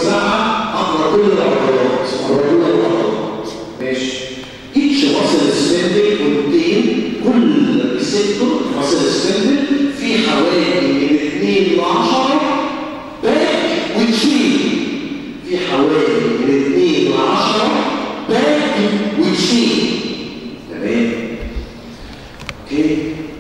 موزعه عبر كل العضلات عبر كل العضلات ماشي each muscle spindle contain كل ريسبتور muscle spindle في حوالي من 2 ل 10 باك وتشيل في حوالي من 2 ل 10 باك وتشيل تمام اوكي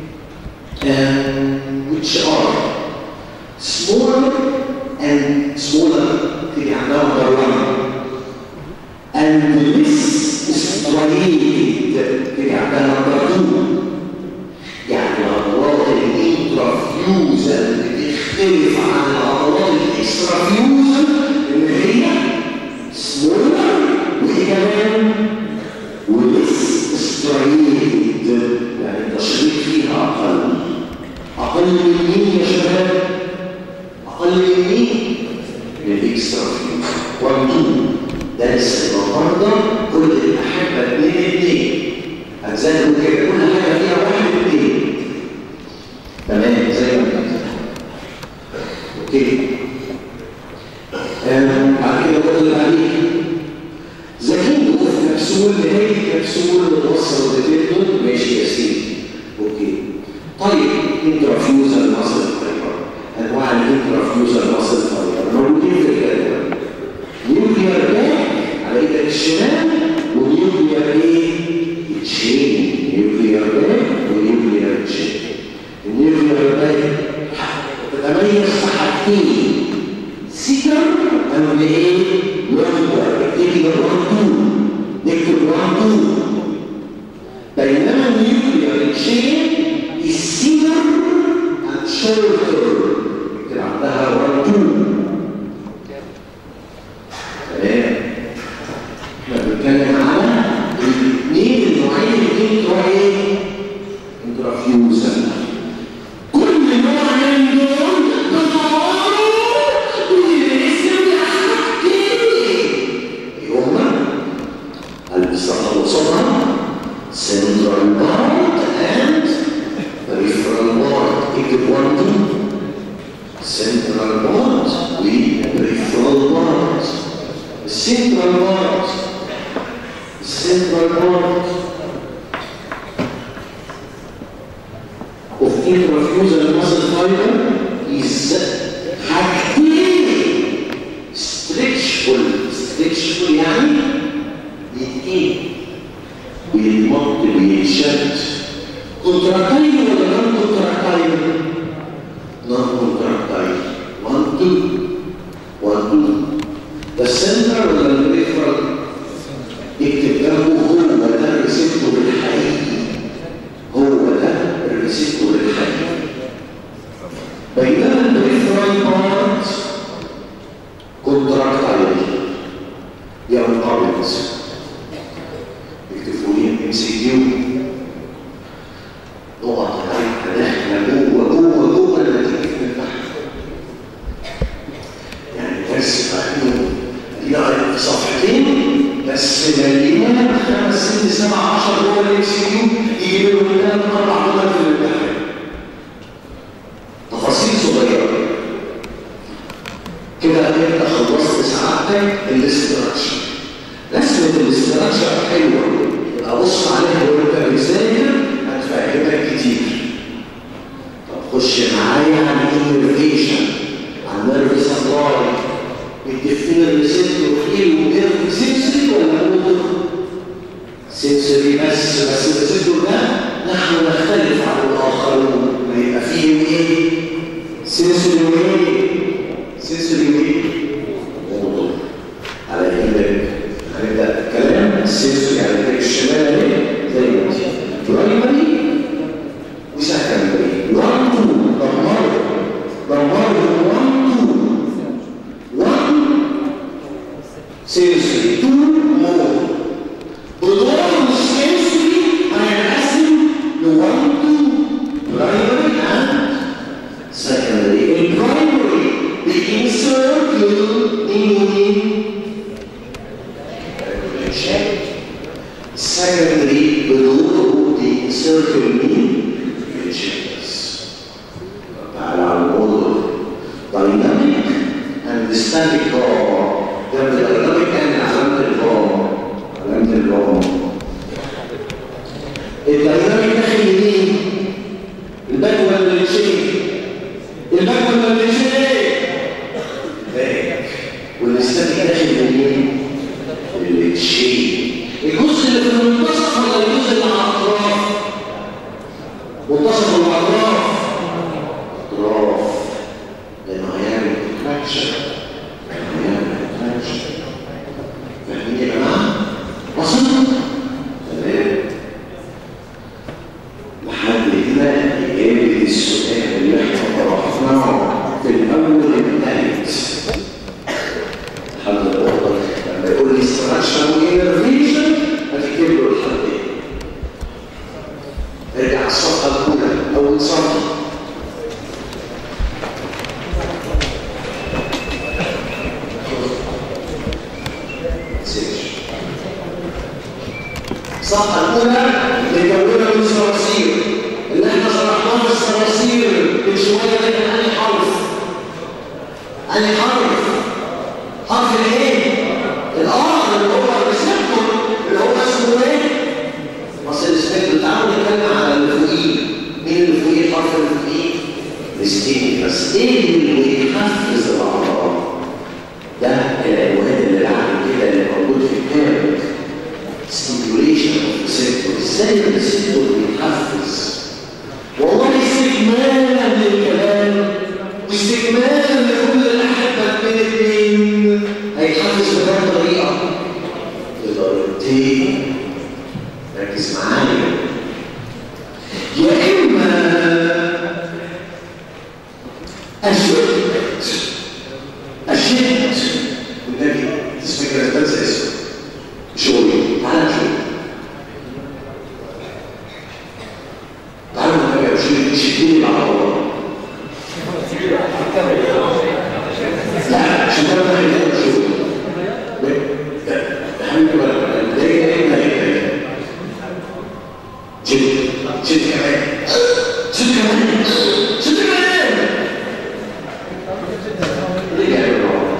um, which are smaller and smaller تيجي عندها number one and less striated تيجي عندها number two يعني العضلات الانترافيوزل بتختلف عن العضلات الاكسترافيوزل ان هي سمولر وايه كمان ولس ستريتد يعني التشريط فيها اقل اقل من مين يا شباب اقل من مين من الاكسترافيوزل 1 2 درس النهارده كل الاحبه اثنين اثنين هتذاكروا كده كل حاجه فيها واحد اثنين تمام زي ما كده اوكي آم، بعد كده برضه اللي عليه زكين في كبسول نهايه الكبسول بتوصل للتندون ماشي يا سيدي اوكي طيب انترافيوزال ماسل فايبر انواع الانترافيوزال ماسل فايبر موجودين في الجدول نيوكليار باك على ايدك الشمال ونيوكليار ايه؟ تشين نيوكليار باك ونيوكليار تشين النيوكليار باك تتميز بحاجتين سيكر اند ايه؟ لونجر اكتب 1 2 نكتب 1 2 بينما النيوكليار تشين السيكر اند شورتر كده عندها 1 2 تمام احنا بنتكلم على الاثنين النوعين الانترا ايه؟ انترافيوزل كل نوع من دول بطواره بيرسم حاجتين ايه هما؟ المستقبل وصلها سنترال بارت اند بريفرال بارت اكتب 1 2 سنترال بارت وبريفرال بارت السنترال بارت السنترال بارت of intrafusal muscle fiber is حاجتين stretchful stretchful يعني يتقيل ويتمط ويتشد كونتراكتايل ولا نون كونتراكتايل؟ نون كونتراكتايل 1 2 1 2 ده السنتر ولا البريفرال؟ اكتب جنبه هو ده الريسبتور الحقيقي هو ده الريسبتور الحقيقي بينما البريفرال بارت كونتراكتايل ينقبض اكتبوا لي ام سي كيو نقط احنا جوه جوه جوه النتيجه من تحت يعني درس فاهمين يعني صفحتين بس مليان خمس ست سبع عشر جوه الام سي كيو يجي لهم ثلاث اربع جمل في الامتحان تفاصيل صغيره كده انت خلصت سعادتك الاستراكشر رسمه الاستراكشر حلوه يبقى بص عليها وانت بتذاكر هتفهمك كتير طب خش معايا على الانفيشن على النيرف سبلاي متفقين الريسبتور ايه ونيرف سنسوري ولا موتور؟ سنسوري بس بس الريسبتور ده نحن نختلف عن الاخرون ما يبقى فيه ايه؟ سنسوري وايه؟ سنسوري وايه؟ موتور على ايدك هنبدا الكلام السنسوري على ايدك الشمال اهي زي ما انت برايمري وسكندري 1 2 دمروا دمروا 1 2 1 sensory two more بدور السنسوري هنقسم ل 1 2 primary and secondary البرايمري بينسرت مين ومين secondary بدور بينسرت مين الجينس تعالى على الموضوع dynamic and static core ده الايرونيك كان علامه البام علامه البام الايرونيك داخل منين الباك ولا الشيء الباك ولا الشيء باك والاستاتيك داخل منين الشيء الجزء اللي في المنتصف ولا الجزء اللي على الاطراف منتصف ولا اطراف اطراف لانه هيعمل كونتراكشن هيعمل كونتراكشن فاهمين يا جماعه وصل تمام لحد هنا اجابه السؤال اللي احنا طرحناه في الاول انتهت لحد الوضع لما يقول لي استراكشن وانرفيشن هتكتب له الحد ارجع الصفحه الاولى اول صفحه الصفحه الاولى مكونه من صراصير اللي احنا شرحناه في الصراصير من شويه ده كان انهي حرف انهي حرف حرف الايه الار اللي هو الريسبتور اللي هو اسمه ايه اصل الريسبتور تعالوا نتكلم على اللي فوقيه مين اللي فوقيه الحرف اللي فوقيه الستين بس ايه اللي بيحفز الاعضاء ده العنوان اللي بعد كده اللي موجود في الكتاب stimulation of the receptor ازاي الريسبتور بيتحفز والله استكمالا للكلام واستكمالا لكل الاحبه الاثنين هيتحفز بهذه الطريقه بطريقتين ركز معايا يا اما اشد اشد والنبي اسمك كده بنسى اسمه شوي تعالى نشوف تعالوا نتابع شوي شدوني مع الله لا عشان كده بقى كده شوي اهم بقى ده ايه ده ايه شد شد كمان شد كمان شد كمان ليه يا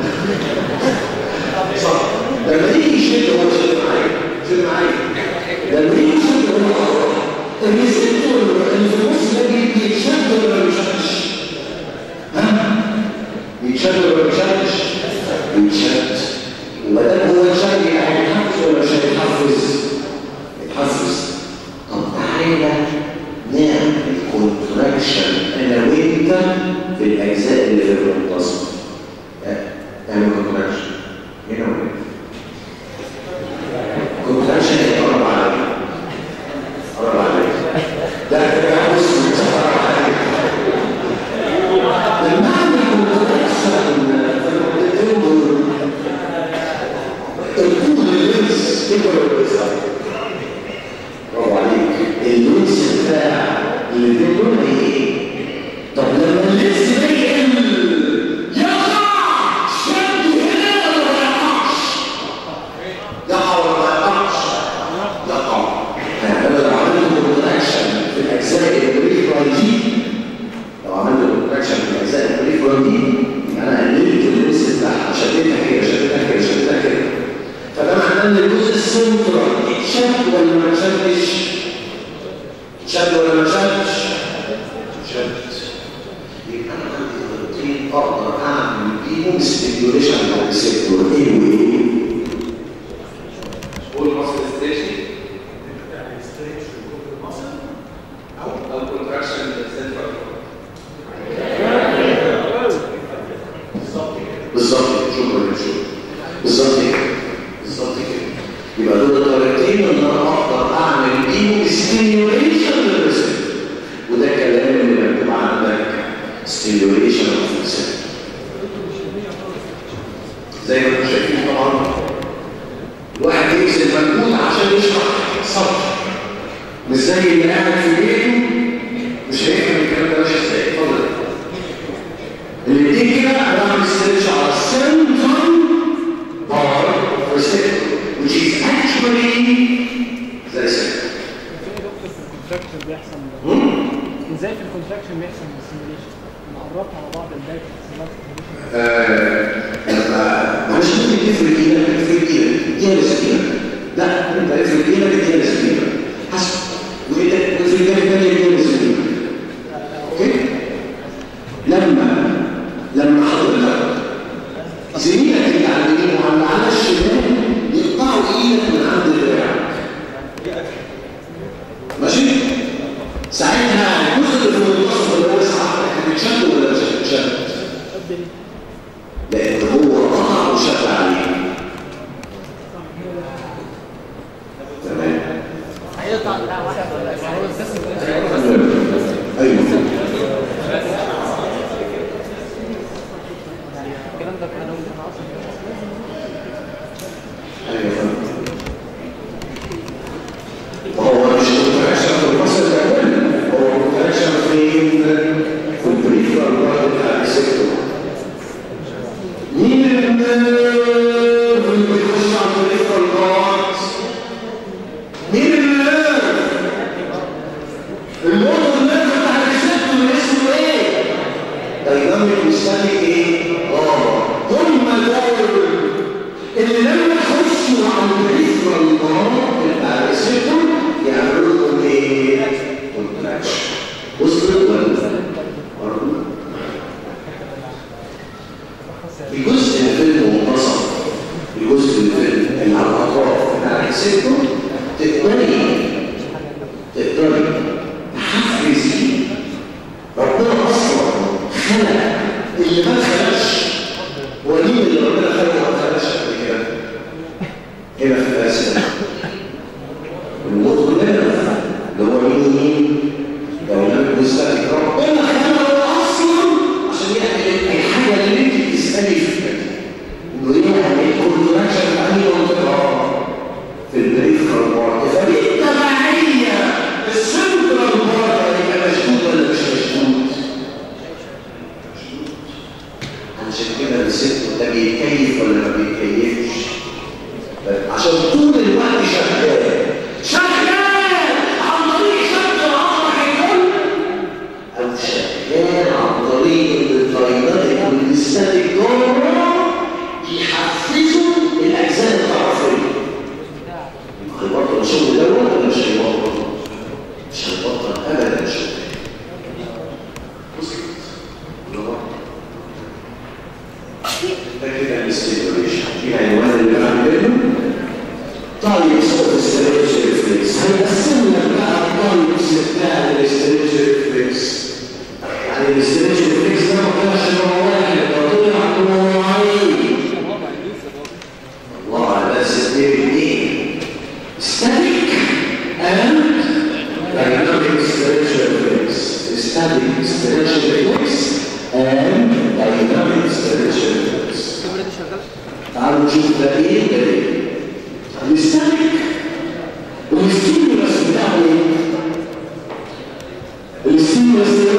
صح لما يجي يشد هو يشد معايا يشد معايا لما يجي يشد هو الريسبتور اللي في النص ده بيتشد ولا ما بيشدش؟ ها؟ بيتشد ولا ما بيشدش؟ بيتشد وما دام هو يشد يبقى هيتحفز ولا مش هيتحفز؟ يتحفز طب تعالى نعمل كونتراكشن انا وانت في الاجزاء اللي في المنتصف اعمل كونتراكشن هنا وهنا كونتراكشن يقرب عليك قرب عليك ده تجاوز قرب عليك المعنى كونتراكشن الطول اللينس كبر ولا برافو عليك اللينس بتاع اللي بيقول ايه طب لما اللينس ده يقل يقع شد هنا ولا ما يقعش يقع ولا ما يقعش يقع انا لو عملت كونتراكشن في الاجزاء البريفرال دي لو عملت كونتراكشن في الاجزاء البريفرال دي يبقى انا قللت اللينس بتاعها شدتها كده شدتها كده شدتها كده فده معناه ان الجزء السنترال اتشد ولا ما اتشدش؟ شد ولا ما شدش؟ شد يبقى انا عندي طريقتين اقدر اعمل بيهم ستيميوليشن على الريسبتور ايه وايه؟ قول مصر ستيشن او او كونتراكشن سنترال بالظبط كده شكرا يا شكرا بالظبط كده بالظبط كده يبقى دول الطريقتين ان انا اقدر اعمل بيهم ستيميوليشن للريسبتور وده كلام اللي مكتوب عندك ستيميوليشن اوف الريسبتور زي ما انتم شايفين طبعا الواحد يبذل مجهود عشان يشرح سطر مش زي اللي قاعد في بيته مش هيفهم الكلام ده ماشي ازاي اتفضل الاثنين كده انا بعمل ستريتش على السنترال بار ريسبتور which is actually زي سنتر الكونتراكشن بيحصل ازاي في الكونتراكشن بيحصل السيميوليشن نقربها على بعض الداتا آه، لما معلش ممكن تفرق زميلك اللي على اليمين وعلى على الشمال يقطعوا ايدك من عند دراعك ماشي ساعتها الجزء اللي في المنتصف اللي هو ساعتك هتتشد ولا مش هتتشد قد ايه؟ لان هو قطع وشد عليه تمام هيقطع لا واحد ولا هو القسم ايوه الكلام ده كان انا اصلا ايوه وهو مش متعشر في المصل الاول هو متعشر في في البريف والله بتاع السيكتور مين اللي بيخش على البريف والله مين اللي الموضوع اللي بتاع السيكتور اسمه ايه دايناميك وستاتيك ايه اه هم دول اللي لما يخشوا على البريفرال بار بتاع الريسبتور يعملوا لهم ايه؟ كونتراكشن وصلت ولا برضه؟ في جزء من الفيلم منتصف في جزء من الفيلم اللي على الاطراف بتاع الريسبتور تقدري تقدري تحفزي ربنا اصلا خلق اللي ما خلقش وليه اللي ربنا خلقه ما خلقش قبل كده هنا في اسيا الموت كلنا اللي هو مين مين لو لم يستهلك ربنا خلقه اصلا عشان يعمل الحاجه اللي انت بتسالي فيها دي. انه يعمل كونتراكشن في انهي منطقه في البريفرال بارت فبالتبعيه السنترال بارت هيبقى مشدود ولا مش مشدود عشان كده الست ده بيتكيف ولا ما بيتكيفش عشان طول الوقت شغال شغال عن طريق شد العصر الكل او شغال عن طريق الفايناتيك والاستاتيك جوه يحفزوا الاجزاء الطرفيه هيبطل الشغل ده ولا مش هيبطل؟ مش هيبطل ابدا الشغل وصلت الله ده كده الاستيميوليشن في عنوان اللي بعمله طيب صوت الاستيميوليشن ريفلكس هنقسم لك بقى الطيبس بتاع الاستيميوليشن ريفلكس يعني الاستيميوليشن ريفلكس ده ما طلعش نوع واحد ده طلع نوعين الله على اساس اثنين static and dynamic stretch reflex static stretch reflex and dynamic stretch reflex الكاميرا دي شغاله تعالوا نشوف ده ايه ده ايه الستاتيك والستيمولس بتاعه ايه الستيمولس ده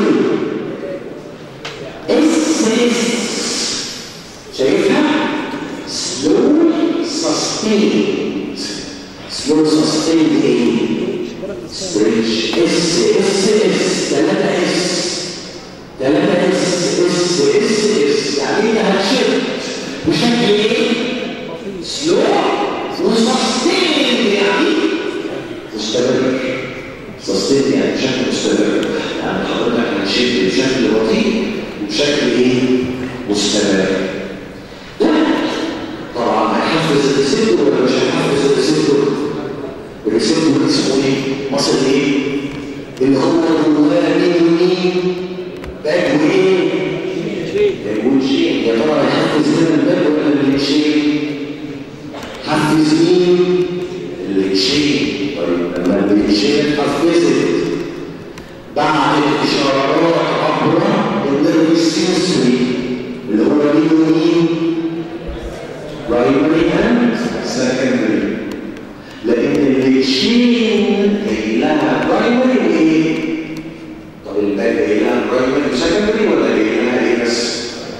ايه اس اس شايفها سلو سستيند سلو سستيند ايه ستريتش اس اس اس 3 اس 3 اس اس اس اس يعني انت هتشد بشكل ايه؟ سلو وسستين يعني مستمر سستين يعني بشكل مستمر يعني حضرتك هتشد بشكل بطيء وبشكل ايه؟ مستمر لا طبعا هيحفز الريسبتور ولا مش هيحفز الريسبتور؟ الريسبتور اسمه ايه؟ مصل ايه؟ اللي هو جواه مين ومين؟ باك وايه؟ يقول شيء يا ترى هيحفز هنا الباب ولا الشيء؟ حفز مين؟ الشيء طيب لما الشيء اتحفزت بعد الاشارات عبر النيرف السنسوري اللي هو مين ومين؟ برايمري اند سكندري لان الشين جاي لها برايمري وايه؟ طب الباقي جاي لها برايمري وسكندري ولا جاي لها ايه بس؟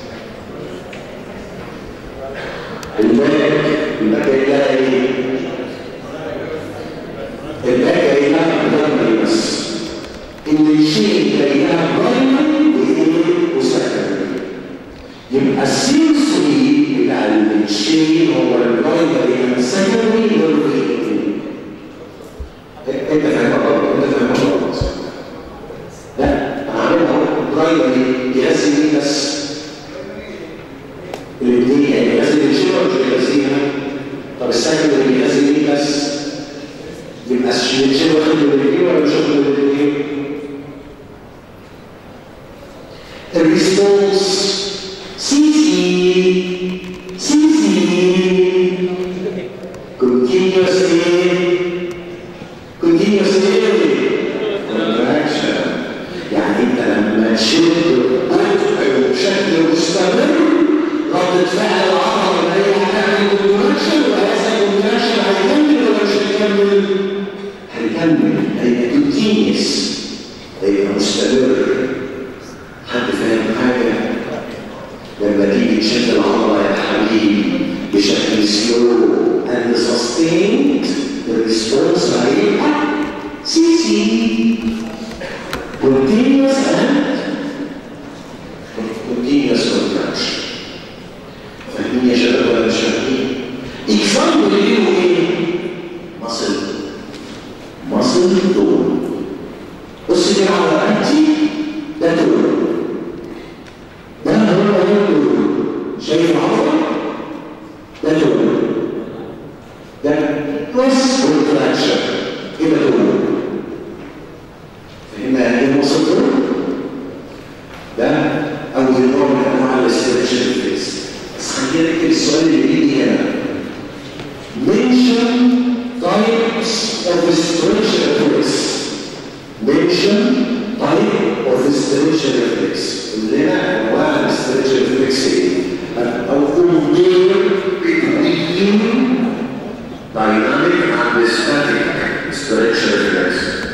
الباقي الباقي جاي لها ايه؟ الباقي جاي لها برايمري بس ان الشين جاي لها برايمري وايه؟ وسكندري يبقى السنسوري بتاع الشين هو البرايمري والسكندري والريتم انت فاهم غلط انت فاهم غلط لا انا عاملها برايمري يغذي مين بس الاثنين يعني بس يبقى الشيء واخد من الايه ولا مش واخد من الايه؟ الريسبونس سي سي سي سي continuous ايه؟ continuous ايه؟ contraction يعني انت لما تشد بطء بشكل مستمر ردة فعل العضلة اللي هي هتعمل كونتراكشن وهذا الكونتراكشن هيكمل ولا مش هيكمل؟ هيكمل هيبقى كونتينيوس هيبقى مستمر حد فاهم حاجة؟ لما تيجي تشد العضلة يا حبيبي بشكل سلو and sustained الريسبونس هيبقى سي سي continuous and continuous contraction فاهمين يا شباب ولا مش فاهمين؟ example ليه ايه؟ muscle muscle تون بص كده على رقبتي ده تون ده هو تون شايف العضله؟ ده تون ده بس contraction كده تون فهمنا يعني ايه muscle تون؟ ده اول نوع من انواع الاسترتشن فيس بس خلينا نكتب السؤال اللي بيجي هنا mention types of stretch reflex mention type of stretch reflex لنا انواع الاسترتش reflex ايه او compare between dynamic and static stretch reflex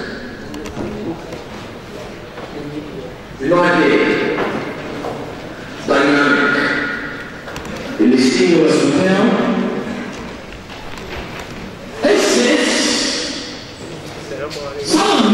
النوع ايه dynamic الاستيمولس بتاعه اس اس صم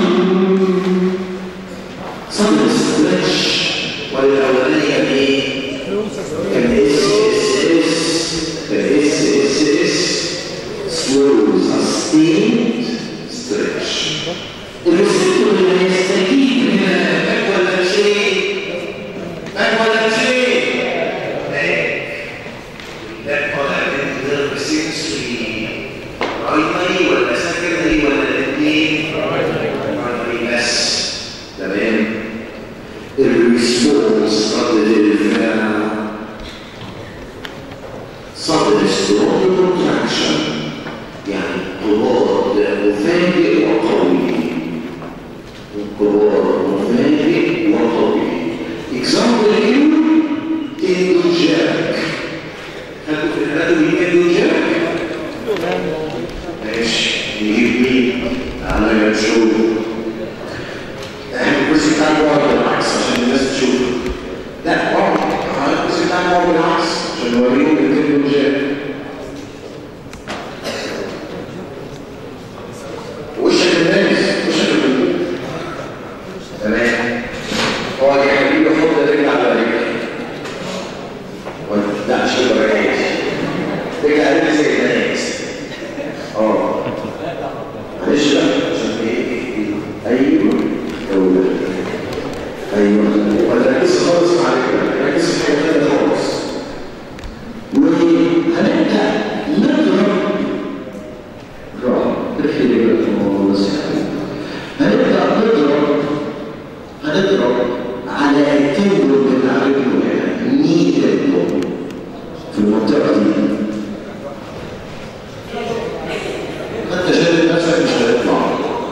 صم ستريتش والاولانيه ايه كان اس اس اس كان اس اس اس سلو سستيند ستريتش الريسبتور اللي هيستجيب هنا باك ولا شيء باك ولا شيء باك ولا سنسوري رايمري ولا سكندري ولا الاثنين رايمري بس تمام الريسبونس ردة الفعل صدر سترونج كونتراكشن يعني انقباض مفاجئ وقوي انقباض مفاجئ وقوي اكزامبل ايه تندو جاك خدوا في الاناتومي تندو جاك ماشي نجيب مين تعالى نشوف احنا الكرسي بتاع البعد بالعكس عشان الناس تشوف لا بعد على الكرسي بتاع البعد بالعكس عشان نوريهم التندو جاك وشك الناس وشك الناس تمام اقعد يا حبيبي حط رجل على رجل لا مش الرئيس رجل على رجل زي الناس اه معلش بقى عشان ايه ايوه دولة ايوه ما تركزش خالص مع رجلك ركز في حاجه ثانيه خالص وهنبدا نضرب راح ترفي رجلك في الموضوع بس يا حبيبي هنبدا نضرب هنضرب على التندون بتاع رجله هنا الني تندون في المنطقه دي انت شادد نفسك مش هيطلع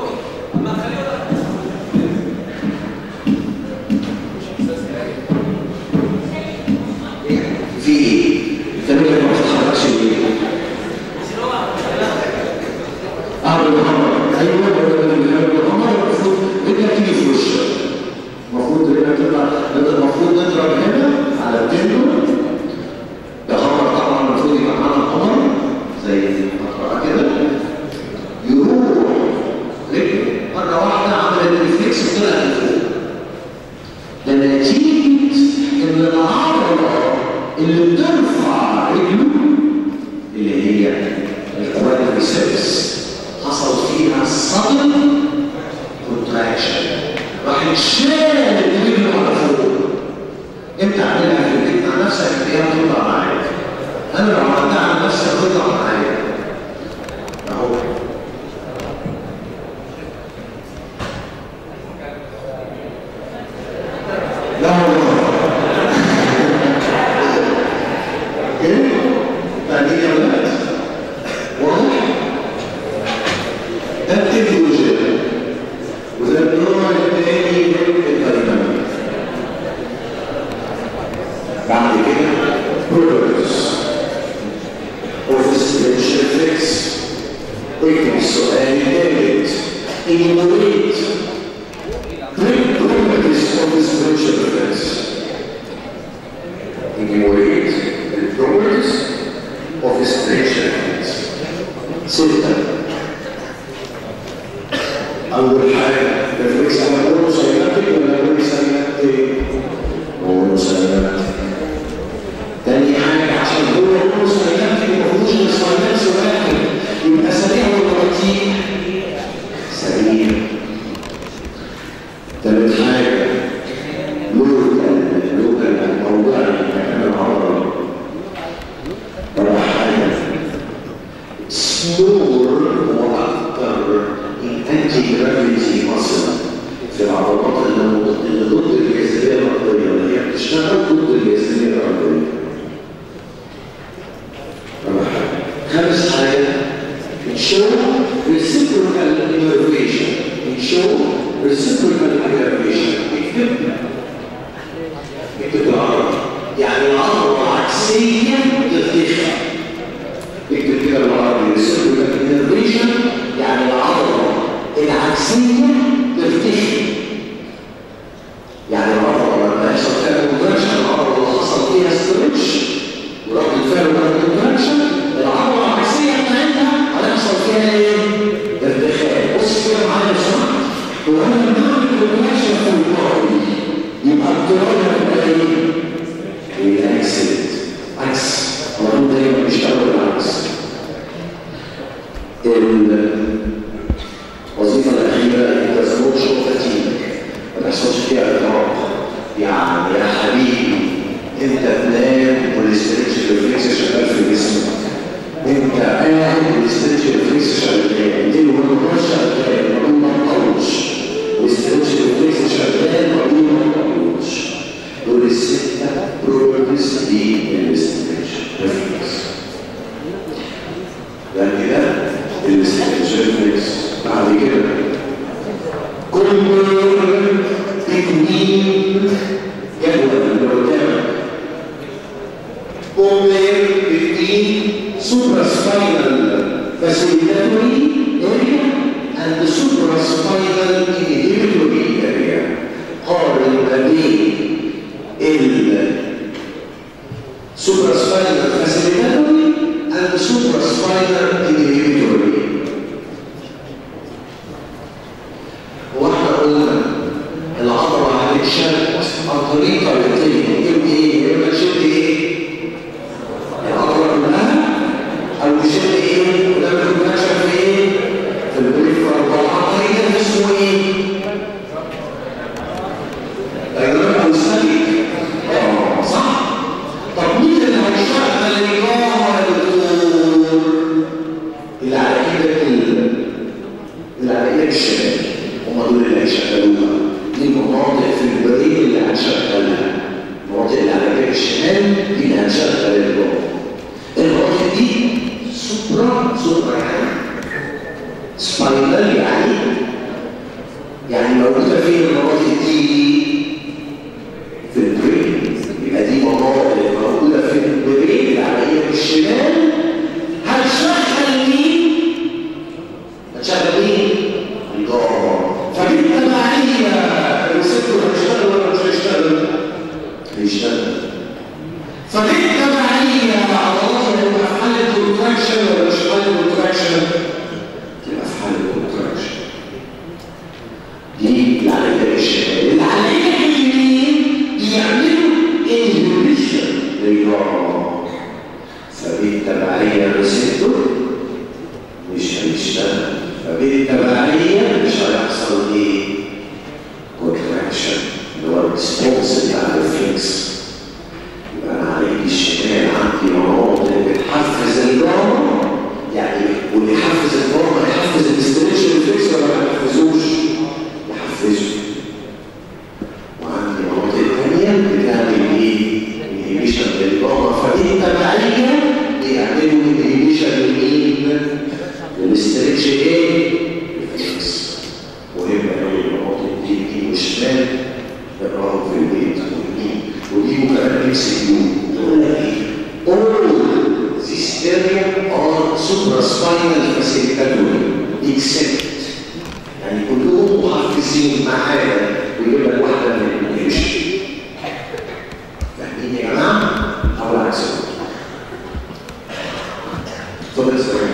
في ايه؟ انت رجلك ما بتتحركش ليه؟ أهل الحمر أيوة ولا من أهل الحمر المفروض رجلك تيجي في وشك المفروض رجلك تطلع المفروض نضرب هنا على التندون ده حمر طبعا المفروض يبقى معانا الحمر زي المقطعة كده يروح رجله مرة واحدة عملت ريفلكس طلع لفوق ده نتيجة إن العضلة اللي بترفع رجله اللي هي الكوادريسبس حصل فيها صدر كونتراكشن راح شال رجله على فوق انت عاملها في البيت مع نفسك هتلاقيها تطلع معاك انا لو عملتها على نفسي هتطلع معايا اهو اوكي بعدين يا ولاد واضح ده التكنولوجيا وده النوع الثاني من البرنامج بعد كده بروبرتيز اوفيس ريفلكس اكتب السؤال الثالث enumerate three properties of the spiritual reflex enumerate the properties of the spiritual reflex ستة أول حاجة الرفلكس أنا أقول سيناتيك ولا أقول سيناتيك؟ أقول سيناتيك تاني حاجة عشان هو أقول سيناتيك مفهوش غير سيناتيك واحد يبقى سريع ولا بطيء؟ سريع تالت حاجة لوكال لوكال موضوع المكان العربي رابع حاجة سمور وأكثر انتي جرافيتي مصر في العضلات اللي اللي ضد الجاذبية الأرضية اللي هي بتشتغل ضد الجاذبية الأرضية رابع حاجة خامس حاجة show reciprocal innervation show reciprocal innervation اكتب العربي يعني العضلة عكسية ترتفع اكتب كده بالعربي reciprocal innervation يعني العضلة العكسية ترتفع يعني العضلة لما يحصل فيها كونتراكشن العضلة اللي حصل فيها ستريتش ورد الفعل بعد الكونتراكشن العضلة العكسية بتاعتها هيحصل فيها ايه؟ ارتخاء بص كده معايا يا سماعة هو انا لما اعمل كونتراكشن في الباي يبقى القرار هيبقى ايه؟ ريلاكسد عكس هو دايما بيشتغل بالعكس الوظيفة الأخيرة أنت زود شغل فتيك ما تحصلش فيها إرهاق يعني يا حبيبي أنت تنام والاسترتش ريفلكس شغال في جسمك أنت قاعد والاسترتش ريفلكس شغال دي الهرمونات شغال ما بنبطلش والاسترتش ريفلكس شغال ما بنبطلش دول الستة بروبرتيز دي الاسترتش ريفلكس ده كده الاسترتش ريفلكس بعد كده كل تكوين جدول اللي قدامك Over 15 supraspinal facilitatory area and the supraspinal inhibitory area قارن ما بين ال supraspinal facilitatory and the supraspinal inhibitory واحنا قلنا العضلة هتتشد عن طريق طريقتين يبقى ايه؟ يبقى تشد ايه؟ العضلة كلها او تشد ايه؟ ولما تنتشر في ايه؟ في البريفرال والعضلة ده اسمه ايه؟ دايناميك او ستاتيك؟ اه صح؟ طب مين اللي هيشتغل الإقامة يا دكتور؟ اللي على ايدك ال- اللي على ايدك الشمال هم دول اللي هيشغلوها دي المناطق في البريد اللي هنشغلها المناطق اللي على ايدك الشمال دي اللي هنشغل الجو المناطق دي سوبرا سوبرا يعني سباينال يعني يعني موجوده فين المناطق دي في البرين يبقى دي مناطق موجوده في البرين اللي على ايدك الشمال هتشغل مين هتشغل مين الجار فدي التبعيه الريسبتور هيشتغل ولا مش هيشتغل هيشتغل فدي التبعيه عضلات هتبقى في حاله كونتراكشن ولا مش في حاله كونتراكشن تبقى في حاله كونتراكشن دي اللي على ايدك الشمال اللي على ايدك اليمين بيعملوا انهبيشن للجار فبالتبعيه الريسبتور مش هيشتغل فبالتبعية مش هيحصل ايه؟ كونتراكشن اللي هو الريسبونس بتاع الريفلكس يبقى انا على ايدي الشمال عندي مناطق بتحفز الجرم يعني واللي يحفز الجرم يحفز الاستريتش ريفلكس ولا ما يحفزوش؟ يحفزه وعندي مناطق تانية بتعمل ايه؟ انهبيشن للجرم فدي التبعية ستيميوليشن لمين؟ للاسترتش ايه؟ الفليكس مهم قوي المناطق دي دي وشمال اقراهم في البيت ودي ودي مكانات اكس كيو تقول لك ايه؟ all this area are supraspinal facilitatory except يعني كلهم محفزين مع حاجه ويجيب لك واحده من الانيميشن فاهمين يا جماعه؟ او العكس اتفضل يا سلام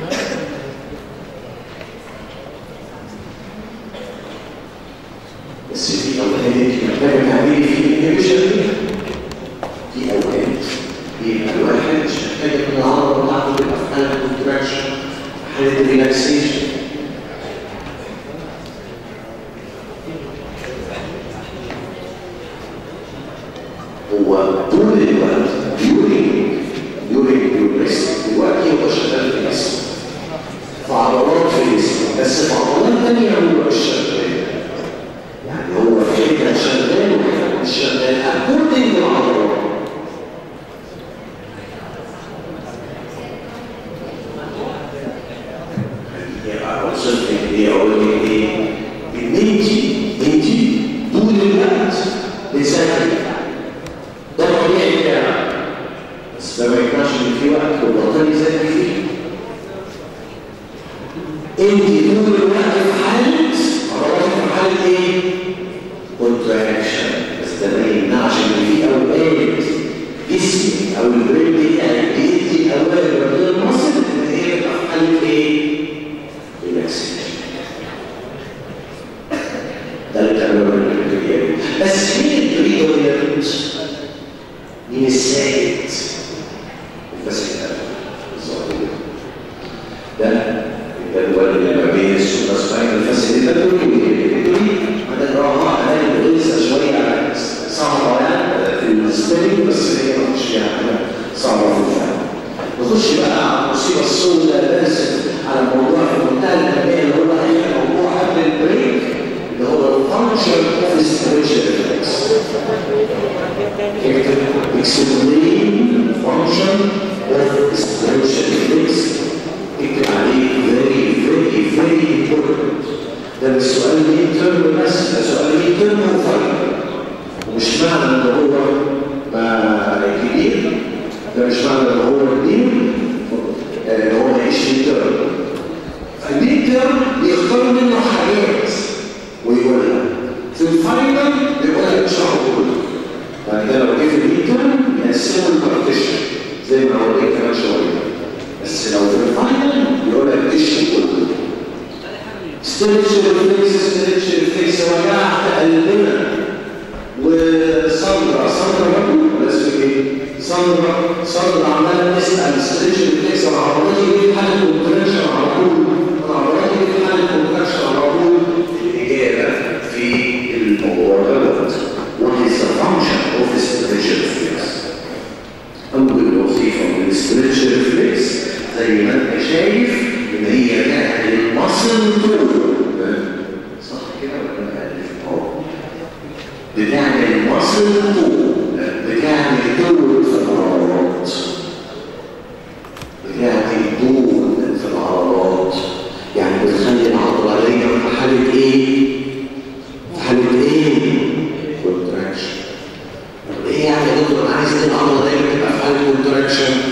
بس في اوقات انت محتاجه تعملي فيه انيميشن في اوقات يبقى الواحد مش محتاج ان العضله بتاعته تبقى في حاله كونتراكشن حاله ريلاكسيشن هو طول الوقت يوري يوري يوريست دلوقتي هو شغال في الجسم في عضلات في الجسم بس في عضلات تانية هو مش شغال يعني هو في حته شغال وحته مش شغال اكوردنج للعضلات يبقى وصلت لايه اقول لك ايه؟ ان انت انت طول الوقت بتذاكري ده الطبيعي بتاعك بس ده ما ينفعش ان في وقت تبطلي تذاكري فيه انت طول الوقت في حاله عضلاتك في حاله ايه؟ كونتراكشن بس ده ما يمنعش ان في اوقات جسمك او البرين بتاعك بيدي اوامر للمصل ان هي تبقى في حاله ايه؟ ريلاكسيشن ده اللي بتعمله البرين بس مين البرين مين السائد؟ بس بالظبط ده الجدول اللي ما بين السوبراسباين الفاسيليتاتوري والإلكتري هنقراها هنلاقي لسه شويه صعبه يعني في السبيلنج بس هي مش فيها حاجه صعبه في الفهم نخش بقى على المصيبه السوداء بس على موضوع في منتهى الاهميه اللي هو اي موضوع قبل البريك اللي هو الفانكشن اوف ستريتش ريفلكس explain function of stretch reflex اكتب عليه very very very important ده مش سؤال مين ترم بس ده سؤال مين ترم وفاينل ومش معنى ان هو ما كبير ده مش معنى ان هو كبير ان هو ما يعيش في ترم فالمين ترم بيختار منه حاجات ويقولها في الفاينل بيقولها اشرحه كله بعد كده لو جه في الميتر يقسموا البارتيشن زي ما هوريك كمان شويه بس لو في الفاينل يقول لك ايش كله ستريتش ريفلكس ستريتش ريفلكس وجعت قلبنا وصندرا صندرا برضه ولا اسمك ايه؟ صندرا صندرا عماله تسال ستريتش ريفلكس انا عضلاتي ايه في حاله كونتراكشن على طول انا عضلاتي ايه في حاله كونتراكشن على طول الاجابه في الموضوع دوت What is the function of the stretch reflex? أول وظيفة من الاسترتش ريفلكس زي ما أنت شايف إن هي تعمل المصل طول صح كده ولا أنا ألف؟ أه بتعمل مصل طول بتعمل طول في العضلات بتعمل طول في العضلات يعني بتخلي العضلة دايما في حالة إيه؟ في حالة إيه؟ كونتراكشن ايه يعني يا دكتور انا عايز العضله دايما تبقى في حاله كونتراكشن